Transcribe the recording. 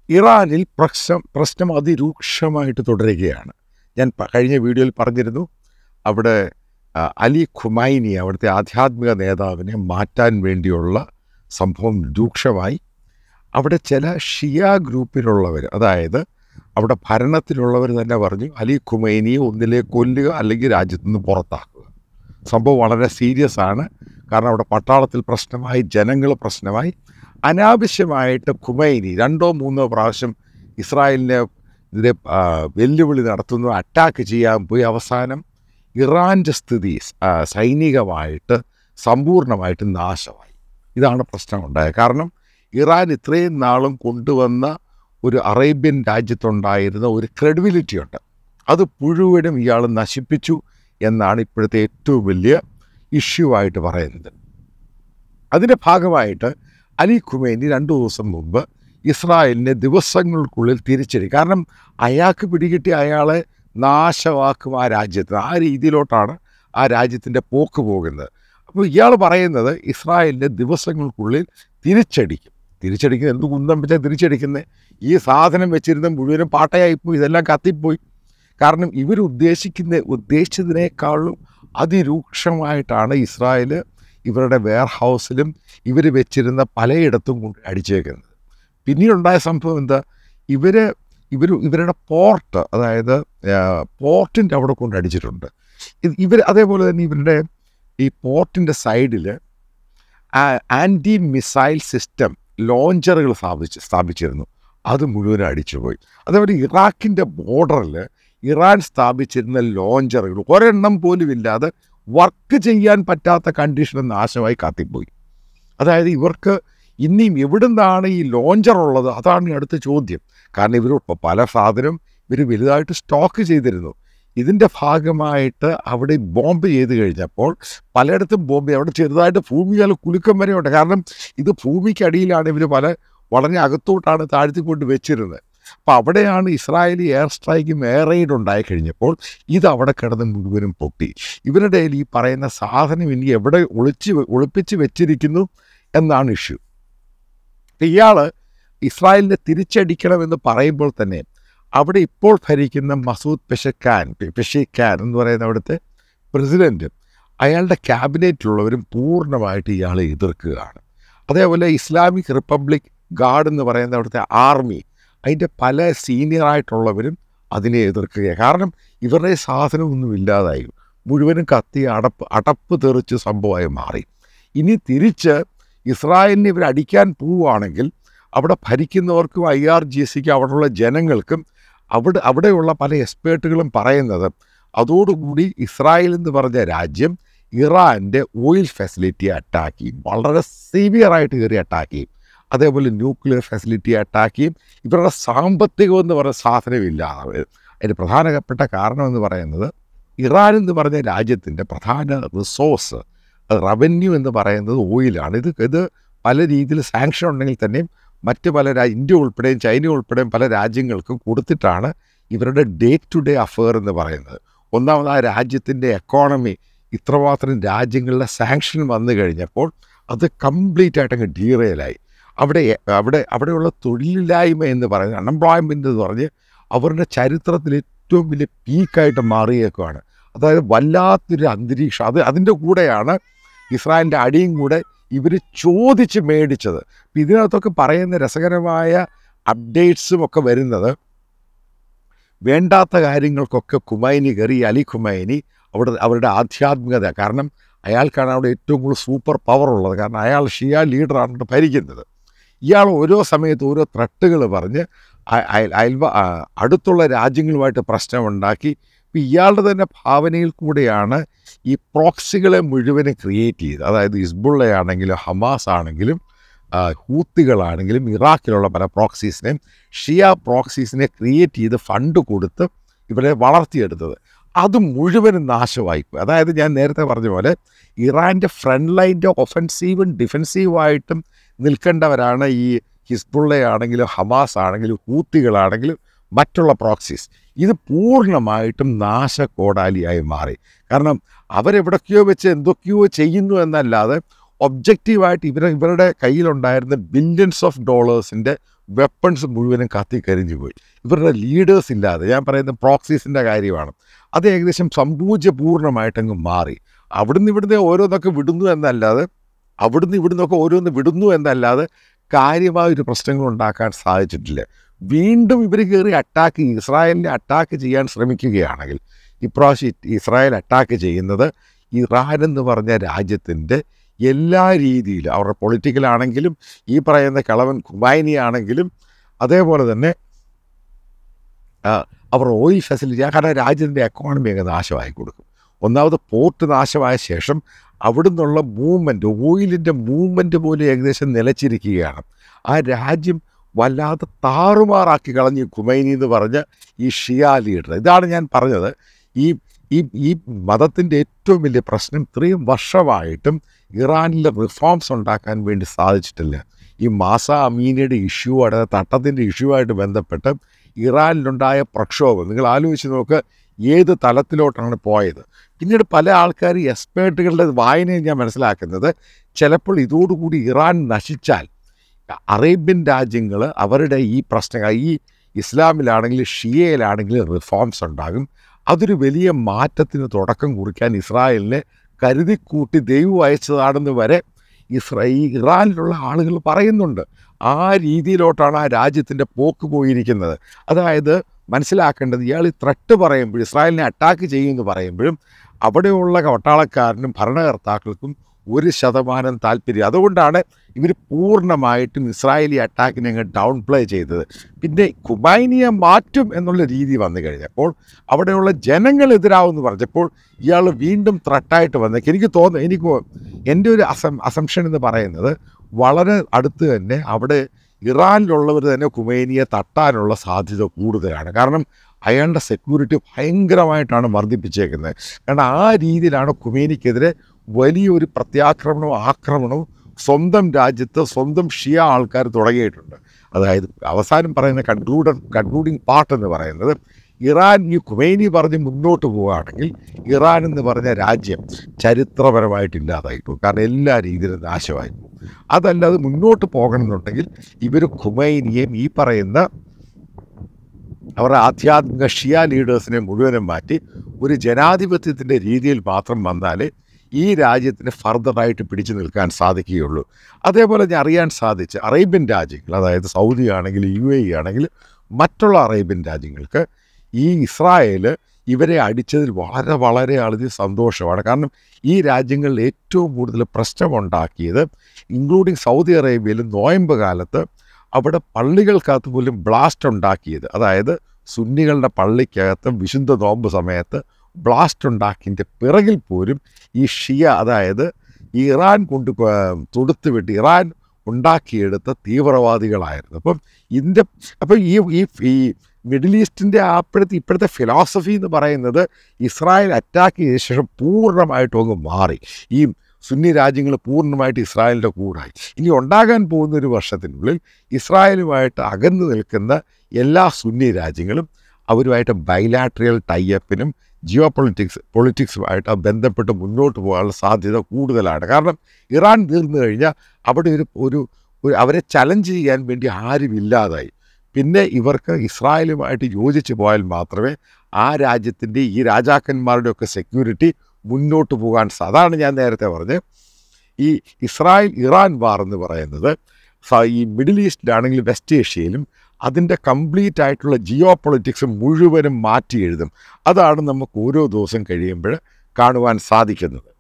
ഇറാനിൽ പ്രശ്നം പ്രശ്നം അതിരൂക്ഷമായിട്ട് തുടരുകയാണ് ഞാൻ പ- കഴിഞ്ഞ വീഡിയോയിൽ പറഞ്ഞിരുന്നു അവിടെ ആ, അലി ഖുമൈനി അവിടുത്തെ ആധ്യാത്മിക നേതാവിനെ മാറ്റാൻ വേണ്ടിയുള്ള സംഭവം രൂക്ഷമായി അവിടെ ചില ഷിയ ഗ്രൂപ്പിലുള്ളവർ അതായത് അവിടെ ഭരണത്തിലുള്ളവർ തന്നെ പറഞ്ഞു അലി ഖുമൈനിയെ ഒന്നിലെ കൊല്ലുക അല്ലെങ്കിൽ രാജ്യത്തു നിന്ന് പുറത്താക്കുക സംഭവം വളരെ സീരിയസ് ആണ് കാരണം അവിടെ പട്ടാളത്തിൽ പ്രശ്നമായി ജനങ്ങൾ പ്രശ്നമായി അനാവശ്യമായിട്ട് ഖുമൈനി രണ്ടോ മൂന്നോ പ്രാവശ്യം ഇസ്രായേലിനെ ഇതിനെ ആ, വെല്ലുവിളി നടത്തുന്നു അറ്റാക്ക് ചെയ്യാൻ പോയി അവസാനം ഇറാൻ്റെ സ്ഥിതി ആ, സൈനികമായിട്ട് സമ്പൂർണ്ണമായിട്ട് നാശമായി ഇതാണ് പ്രശ്നമുണ്ടായത് കാരണം ഇറാൻ ഇത്രയും നാളും കൊണ്ടുവന്ന ഒരു അറേബ്യൻ രാജ്യത്തുണ്ടായിരുന്ന ഒരു ക്രെഡിബിലിറ്റി ഉണ്ട് അത് മുഴുവനും ഇയാൾ നശിപ്പിച്ചു എന്നാണ് ഇപ്പോഴത്തെ ഏറ്റവും വലിയ ഇഷ്യൂ ആയിട്ട് പറയുന്നത് അതിൻ്റെ ഭാഗമായിട്ട് അലി ഖുമേനി രണ്ടു ദിവസം മുമ്പ് ഇസ്രായേലിനെ ദിവസങ്ങൾക്കുള്ളിൽ തിരിച്ചടി കാരണം അയാൾക്ക് പിടികിട്ടി അയാളെ നാശമാക്കും ആ രാജ്യത്ത് ആ രീതിയിലോട്ടാണ് ആ രാജ്യത്തിൻ്റെ പോക്ക് പോകുന്നത് അപ്പോൾ ഇയാൾ പറയുന്നത് ഇസ്രായേലിനെ ദിവസങ്ങൾക്കുള്ളിൽ തിരിച്ചടിക്കും തിരിച്ചടിക്കുന്നത് എന്ത് കുന്തം വെച്ചാൽ തിരിച്ചടിക്കുന്നത് ഈ സാധനം വെച്ചിരുന്ന മുഴുവനും പാട്ടയായിപ്പോയി ഇതെല്ലാം കത്തിപ്പോയി കാരണം ഇവർ ഉദ്ദേശിക്കുന്ന ഉദ്ദേശിച്ചതിനേക്കാളും അതിരൂക്ഷമായിട്ടാണ് ഇസ്രായേൽ ഇവരുടെ വെയർ ഹൗസിലും ഇവർ വെച്ചിരുന്ന പലയിടത്തും കൊണ്ട് അടിച്ചേക്കുന്നത് പിന്നീടുണ്ടായ സംഭവം എന്താ ഇവർ ഇവർ ഇവരുടെ പോർട്ട് അതായത് പോർട്ടിൻ്റെ അവിടെ കൊണ്ട് അടിച്ചിട്ടുണ്ട് ഇത് ഇവർ അതേപോലെ തന്നെ ഇവരുടെ ഈ പോർട്ടിൻ്റെ സൈഡിൽ ആൻറ്റി മിസൈൽ സിസ്റ്റം ലോഞ്ചറുകൾ സ്ഥാപിച്ച് സ്ഥാപിച്ചിരുന്നു അത് മുഴുവനും അടിച്ചുപോയി അതേപോലെ ഇറാഖിൻ്റെ ബോർഡറിൽ ഇറാൻ സ്ഥാപിച്ചിരുന്ന ലോഞ്ചറുകൾ ഒരെണ്ണം പോലും ഇല്ലാതെ വർക്ക് ചെയ്യാൻ പറ്റാത്ത കണ്ടീഷൻ നാശമായി കത്തിപ്പോയി അതായത് ഇവർക്ക് ഇനിയും എവിടുന്നാണ് ഈ ലോഞ്ചർ ഉള്ളത് അതാണ് ഈ അടുത്ത ചോദ്യം കാരണം ഇവർ ഇപ്പം പല സാധനം ഇവർ വലുതായിട്ട് സ്റ്റോക്ക് ചെയ്തിരുന്നു ഇതിൻ്റെ ഭാഗമായിട്ട് അവിടെ ബോംബ് ചെയ്ത് കഴിഞ്ഞപ്പോൾ പലയിടത്തും ബോംബ് അവിടെ ചെറുതായിട്ട് ഭൂമികാല കുലുക്കം വരെ ഉണ്ട് കാരണം ഇത് ഭൂമിക്കടിയിലാണ് ഇവർ പല വളരെ അകത്തോട്ടാണ് താഴ്ത്തിക്കൊണ്ട് വെച്ചിരുന്നത് അപ്പോൾ അവിടെയാണ് ഇസ്രായേലി എയർ സ്ട്രൈക്കും എയർ റെയ്ഡ് ഉണ്ടായി കഴിഞ്ഞപ്പോൾ ഇത് അവിടെ കിടന്ന് മുഴുവനും പൊട്ടി ഇവരുടെ കയ്യിൽ ഈ പറയുന്ന സാധനം ഇനി എവിടെ ഒളിച്ച് വെ- ഒളിപ്പിച്ച് വെച്ചിരിക്കുന്നു എന്നാണ് ഇഷ്യൂ ഇയാൾ ഇസ്രായേലിനെ തിരിച്ചടിക്കണമെന്ന് പറയുമ്പോൾ തന്നെ അവിടെ ഇപ്പോൾ ഭരിക്കുന്ന മസൂദ് പെഷക്കാൻ പെഷിഖാൻ എന്ന് പറയുന്ന അവിടുത്തെ പ്രസിഡൻറ്റ് അയാളുടെ ക്യാബിനറ്റിലുള്ളവരും പൂർണ്ണമായിട്ട് ഇയാളെ എതിർക്കുകയാണ് അതേപോലെ ഇസ്ലാമിക് റിപ്പബ്ലിക് ഗാർഡ് എന്ന് പറയുന്ന അവിടുത്തെ ആർമി അതിൻ്റെ പല സീനിയറായിട്ടുള്ളവരും അതിനെ എതിർക്കുകയാണ് കാരണം ഇവരുടെ സാധനമൊന്നും ഇല്ലാതായി മുഴുവനും കത്തി അടപ്പ് അടപ്പ് തെറിച്ച് സംഭവമായി മാറി ഇനി തിരിച്ച് ഇസ്രായേലിനെ ഇവർ അടിക്കാൻ പോവുകയാണെങ്കിൽ അവിടെ ഭരിക്കുന്നവർക്കും ഐ ആർ ജി സിക്ക് അവിടെയുള്ള ജനങ്ങൾക്കും അവിടെ അവിടെയുള്ള പല എക്സ്പേർട്ടുകളും പറയുന്നത് അതോടുകൂടി ഇസ്രായേൽ എന്ന് പറഞ്ഞ രാജ്യം ഇറാൻ്റെ ഓയിൽ ഫെസിലിറ്റി അറ്റാക്ക് ചെയ്യും വളരെ സിവിയറായിട്ട് കയറി അറ്റാക്ക് ചെയ്യും അതേപോലെ ന്യൂക്ലിയർ ഫെസിലിറ്റി അറ്റാക്ക് ചെയ്യും ഇവരുടെ സാമ്പത്തികം എന്ന് പറയുന്ന സാധനമില്ലാതെ വരും അതിന് പ്രധാനപ്പെട്ട കാരണം എന്ന് പറയുന്നത് ഇറാൻ എന്ന് പറഞ്ഞ രാജ്യത്തിൻ്റെ പ്രധാന റിസോഴ്സ് റവന്യൂ എന്ന് പറയുന്നത് ഓയിലാണ് ഇത് ഇത് പല രീതിയിൽ സാങ്ഷൻ ഉണ്ടെങ്കിൽ തന്നെയും മറ്റ് പല രാ ഇന്ത്യ ഉൾപ്പെടെയും ചൈന ഉൾപ്പെടെയും പല രാജ്യങ്ങൾക്കും കൊടുത്തിട്ടാണ് ഇവരുടെ ഡേ ടു ഡേ അഫെയർ എന്ന് പറയുന്നത് ഒന്നാമത് ആ രാജ്യത്തിൻ്റെ എക്കോണമി ഇത്രമാത്രം രാജ്യങ്ങളുടെ സാങ്ഷൻ വന്നു കഴിഞ്ഞപ്പോൾ അത് കംപ്ലീറ്റ് ആയിട്ട് അങ്ങ് ഡീറെയിലായി അവിടെ അവിടെ അവിടെയുള്ള തൊഴിലില്ലായ്മ എന്ന് പറയുന്നത് അൺഎംപ്ലോയ്മെൻ്റ് എന്ന് പറഞ്ഞ് അവരുടെ ചരിത്രത്തിൽ ഏറ്റവും വലിയ പീക്കായിട്ട് മാറിയേക്കുവാണ് അതായത് വല്ലാത്തൊരു അന്തരീക്ഷം അത് അതിൻ്റെ കൂടെയാണ് ഇസ്രായേലിൻ്റെ അടിയും കൂടെ ഇവർ ചോദിച്ച് മേടിച്ചത് അപ്പം ഇതിനകത്തൊക്കെ പറയുന്ന രസകരമായ അപ്ഡേറ്റ്സും ഒക്കെ വരുന്നത് വേണ്ടാത്ത കാര്യങ്ങൾക്കൊക്കെ കുമൈനി കയറി അലി കുമൈനി അവിടെ അവരുടെ ആധ്യാത്മികത കാരണം അയാൾക്കാണ് അവിടെ ഏറ്റവും കൂടുതൽ സൂപ്പർ പവർ ഉള്ളത് കാരണം അയാൾ ഷിയ ലീഡറാണ് ഇവിടെ ഭരിക്കുന്നത് ഇയാൾ ഓരോ സമയത്ത് ഓരോ ത്രട്ടുകൾ പറഞ്ഞ് അയ- അയൽ- അയൽവ ആ, അടുത്തുള്ള രാജ്യങ്ങളുമായിട്ട് പ്രശ്നമുണ്ടാക്കി ഇപ്പം ഇയാളുടെ തന്നെ ഭാവനയിൽ കൂടെയാണ് ഈ പ്രോക്സികളെ മുഴുവനും ക്രിയേറ്റ് ചെയ്ത് അതായത് ഹിസ്ബുള്ളയാണെങ്കിലും ഹമാസ് ആണെങ്കിലും ആ, ഹൂത്തികളാണെങ്കിലും ഇറാഖിലുള്ള പല പ്രോക്സീസിനെയും ഷിയ പ്രോക്സീസിനെ ക്രിയേറ്റ് ചെയ്ത് ഫണ്ട് കൊടുത്ത് ഇവരെ വളർത്തിയെടുത്തത് അത് മുഴുവനും നാശമായിപ്പോയി അതായത് ഞാൻ നേരത്തെ പറഞ്ഞ പോലെ ഇറാൻ്റെ ഫ്രണ്ട് ലൈൻ്റെ ഒഫൻസീവും ഡിഫെൻസീവായിട്ടും നിൽക്കേണ്ടവരാണ് ഈ ഹിസ്ബുള്ളയാണെങ്കിലും ഹമാസ് ആണെങ്കിലും ഹൂത്തികളാണെങ്കിലും മറ്റുള്ള പ്രോക്സീസ് ഇത് പൂർണ്ണമായിട്ടും നാശക്കോടാലിയായി മാറി കാരണം അവരെവിടൊക്കെയോ വെച്ച് എന്തൊക്കെയോ ചെയ്യുന്നു എന്നല്ലാതെ ഒബ്ജക്റ്റീവായിട്ട് ഇവർ ഇവരുടെ കയ്യിലുണ്ടായിരുന്ന ബില്യൺസ് ഓഫ് ഡോളേഴ്സിൻ്റെ വെപ്പൺസ് മുഴുവനും കത്തിക്കരിഞ്ഞു പോയി ഇവരുടെ ലീഡേഴ്സ് ഇല്ലാതെ ഞാൻ പറയുന്ന പ്രോക്സീസിൻ്റെ കാര്യമാണ് അത് ഏകദേശം സമ്പൂജ്യപൂർണ്ണമായിട്ടങ്ങ് മാറി അവിടുന്ന് ഇവിടുന്ന് ഓരോന്നൊക്കെ വിടുന്നു എന്നല്ലാതെ അവിടുന്ന് ഇവിടുന്നൊക്കെ ഓരോന്ന് വിടുന്നു എന്നല്ലാതെ കാര്യമായൊരു പ്രശ്നങ്ങൾ ഉണ്ടാക്കാൻ സാധിച്ചിട്ടില്ല വീണ്ടും ഇവർ കയറി അറ്റാക്ക് ഇസ്രായേലിനെ അറ്റാക്ക് ചെയ്യാൻ ശ്രമിക്കുകയാണെങ്കിൽ ഇപ്രാവശ്യം ഇസ്രായേൽ അറ്റാക്ക് ചെയ്യുന്നത് ഇറാൻ എന്ന് പറഞ്ഞ രാജ്യത്തിൻ്റെ എല്ലാ രീതിയിലും അവരുടെ പൊളിറ്റിക്കലാണെങ്കിലും ഈ പറയുന്ന കിളവൻ കുമായിനി ആണെങ്കിലും അതേപോലെ തന്നെ ആ, അവർ ഓയിൽ ഫെസിലിറ്റി കാരണം രാജ്യത്തിൻ്റെ എക്കോണമി അങ്ങ് നാശമായി കൊടുക്കും ഒന്നാമത് പോർട്ട് നാശമായ ശേഷം അവിടുന്നുള്ള മൂവ്മെൻറ്റ് ഓയിലിൻ്റെ മൂവ്മെൻറ്റ് പോലും ഏകദേശം നിലച്ചിരിക്കുകയാണ് ആ രാജ്യം വല്ലാതെ താറുമാറാക്കി കളഞ്ഞു കുമൈനി എന്ന് പറഞ്ഞ ഈ ഷിയ ലീഡർ ഇതാണ് ഞാൻ പറഞ്ഞത് ഈ ഈ ഈ മതത്തിൻ്റെ ഏറ്റവും വലിയ പ്രശ്നം ഇത്രയും വർഷമായിട്ടും ഇറാനിലെ റിഫോംസ് ഉണ്ടാക്കാൻ വേണ്ടി സാധിച്ചിട്ടില്ല ഈ മാസ അമീനയുടെ ഇഷ്യൂ ആയിട്ട് തട്ടത്തിൻ്റെ ഇഷ്യൂ ആയിട്ട് ബന്ധപ്പെട്ട് ഇറാനിലുണ്ടായ പ്രക്ഷോഭം നിങ്ങൾ ആലോചിച്ച് നോക്ക് ഏത് തലത്തിലോട്ടാണ് പോയത് പിന്നീട് പല ആൾക്കാർ എക്സ്പേർട്ടുകളുടെ വായനയിൽ ഞാൻ മനസ്സിലാക്കുന്നത് ചിലപ്പോൾ ഇതോടുകൂടി ഇറാൻ നശിച്ചാൽ അറേബ്യൻ രാജ്യങ്ങൾ അവരുടെ ഈ പ്രശ്നങ്ങൾ ഈ ഇസ്ലാമിലാണെങ്കിലും ഷിയയിലാണെങ്കിലും റിഫോംസ് ഉണ്ടാകും അതൊരു വലിയ മാറ്റത്തിന് തുടക്കം കുറിക്കാൻ ഇസ്രായേലിനെ കരുതിക്കൂട്ടി ദൈവം അയച്ചതാണെന്ന് വരെ ഇസ്രാ ഈ ഇറാനിലുള്ള ആളുകൾ പറയുന്നുണ്ട് ആ രീതിയിലോട്ടാണ് ആ രാജ്യത്തിൻ്റെ പോക്ക് പോയിരിക്കുന്നത് അതായത് മനസ്സിലാക്കേണ്ടത് ഇയാൾ ഈ ത്രട്ട് പറയുമ്പോഴും ഇസ്രായേലിനെ അറ്റാക്ക് ചെയ്യുമെന്ന് പറയുമ്പോഴും അവിടെയുള്ള പട്ടാളക്കാരനും ഭരണകർത്താക്കൾക്കും ഒരു ശതമാനം താല്പര്യം അതുകൊണ്ടാണ് ഇവർ പൂർണ്ണമായിട്ടും ഇസ്രായേലി അറ്റാക്കിനെ അങ്ങ് ഡൗൺ പ്ലേ ചെയ്തത് പിന്നെ കുമൈനിയെ മാറ്റും എന്നുള്ള രീതി വന്നു കഴിഞ്ഞപ്പോൾ അവിടെയുള്ള ജനങ്ങൾ എതിരാവെന്ന് പറഞ്ഞപ്പോൾ ഇയാൾ വീണ്ടും ത്രട്ടായിട്ട് വന്നേക്ക് എനിക്ക് തോന്നുന്നു എനിക്ക് എൻ്റെ ഒരു അസം അസംഷൻ എന്ന് പറയുന്നത് വളരെ അടുത്ത് തന്നെ അവിടെ ഇറാനിലുള്ളവർ തന്നെ കുമൈനിയെ തട്ടാനുള്ള സാധ്യത കൂടുതലാണ് കാരണം അയാളുടെ സെക്യൂരിറ്റി ഭയങ്കരമായിട്ടാണ് വർദ്ധിപ്പിച്ചേക്കുന്നത് കാരണം ആ രീതിയിലാണ് കുമേനിക്കെതിരെ വലിയൊരു പ്രത്യാക്രമണവും ആക്രമണവും സ്വന്തം രാജ്യത്ത് സ്വന്തം ഷിയ ആൾക്കാർ തുടങ്ങിയിട്ടുണ്ട് അതായത് അവസാനം പറയുന്ന കൺക്ലൂഡർ കൺക്ലൂഡിങ് പാർട്ട് എന്ന് പറയുന്നത് ഇറാൻ ഈ കുമൈനി പറഞ്ഞ് മുന്നോട്ട് പോവുകയാണെങ്കിൽ ഇറാൻ എന്ന് പറഞ്ഞ രാജ്യം ചരിത്രപരമായിട്ട് ഇല്ലാതായി പോകും കാരണം എല്ലാ രീതിയിലും നാശമായി പോകും അതല്ലാതെ മുന്നോട്ട് പോകണമെന്നുണ്ടെങ്കിൽ ഇവർ ഖുമൈനിയെയും ഈ പറയുന്ന അവരുടെ ആധ്യാത്മിക ഷിയ ലീഡേഴ്സിനെ മുഴുവനും മാറ്റി ഒരു ജനാധിപത്യത്തിൻ്റെ രീതിയിൽ മാത്രം വന്നാലേ ഈ രാജ്യത്തിന് ഫർദറായിട്ട് പിടിച്ചു നിൽക്കാൻ സാധിക്കുകയുള്ളൂ അതേപോലെ ഞാൻ അറിയാൻ സാധിച്ച അറേബ്യൻ രാജ്യങ്ങൾ അതായത് സൗദി ആണെങ്കിൽ യു എ ആണെങ്കിൽ മറ്റുള്ള അറേബ്യൻ രാജ്യങ്ങൾക്ക് ഈ ഇസ്രായേൽ ഇവരെ അടിച്ചതിൽ വളരെ വളരെ അധികം സന്തോഷമാണ് കാരണം ഈ രാജ്യങ്ങളിൽ ഏറ്റവും കൂടുതൽ പ്രശ്നമുണ്ടാക്കിയത് ഇൻക്ലൂഡിങ് സൗദി അറേബ്യയിൽ നോയമ്പ് കാലത്ത് അവിടെ പള്ളികൾക്കകത്ത് പോലും ബ്ലാസ്റ്റ് ഉണ്ടാക്കിയത് അതായത് സുന്നികളുടെ പള്ളിക്കകത്ത് വിശുദ്ധ നോമ്പ് സമയത്ത് ബ്ലാസ്റ്റ് ഉണ്ടാക്കിയതിൻ്റെ പിറകിൽ പോലും ഈ ഷിയ അതായത് ഈ ഇറാൻ കൊണ്ട് തൊടുത്ത് വിട്ട് ഇറാൻ ഉണ്ടാക്കിയെടുത്ത തീവ്രവാദികളായിരുന്നു അപ്പം ഇതിൻ്റെ അപ്പം ഈ ഈ ഈ മിഡിൽ ഈസ്റ്റിൻ്റെ അപ്പോഴത്തെ ഇപ്പോഴത്തെ ഫിലോസഫി എന്ന് പറയുന്നത് ഇസ്രായേൽ അറ്റാക്ക് ചെയ്ത ശേഷം പൂർണ്ണമായിട്ടും അങ്ങ് മാറി ഈ സുന്നി രാജ്യങ്ങൾ പൂർണ്ണമായിട്ട് ഇസ്രായേലിൻ്റെ കൂടായി ഇനി ഉണ്ടാകാൻ പോകുന്ന ഒരു വർഷത്തിനുള്ളിൽ ഇസ്രായേലുമായിട്ട് അകന്നു നിൽക്കുന്ന എല്ലാ സുന്നി രാജ്യങ്ങളും അവരുമായിട്ട് ബൈലാട്രിയൽ ടൈപ്പിനും ജിയോ പൊളിറ്റിക്സ് പൊളിറ്റിക്സുമായിട്ട് ബന്ധപ്പെട്ട് മുന്നോട്ട് പോകാനുള്ള സാധ്യത കൂടുതലാണ് കാരണം ഇറാൻ തീർന്നു കഴിഞ്ഞാൽ അവിടെ ഒരു ഒരു ഒരു അവരെ ചലഞ്ച് ചെയ്യാൻ വേണ്ടി ആരും ഇല്ലാതായി പിന്നെ ഇവർക്ക് ഇസ്രായേലുമായിട്ട് യോജിച്ച് പോയാൽ മാത്രമേ ആ രാജ്യത്തിൻ്റെ ഈ രാജാക്കന്മാരുടെയൊക്കെ സെക്യൂരിറ്റി മുന്നോട്ട് പോകാൻ സാ അതാണ് ഞാൻ നേരത്തെ പറഞ്ഞത് ഈ ഇസ്രായേൽ ഇറാൻ വാർ എന്ന് പറയുന്നത് സ- ഈ മിഡിൽ ഈസ്റ്റിലാണെങ്കിലും വെസ്റ്റ് ഏഷ്യയിലും അതിൻ്റെ കംപ്ലീറ്റ് ആയിട്ടുള്ള ജിയോ പൊളിറ്റിക്സ് മുഴുവനും മാറ്റി എഴുതും അതാണ് നമുക്ക് ഓരോ ദിവസം കഴിയുമ്പോൾ കാണുവാൻ സാധിക്കുന്നത്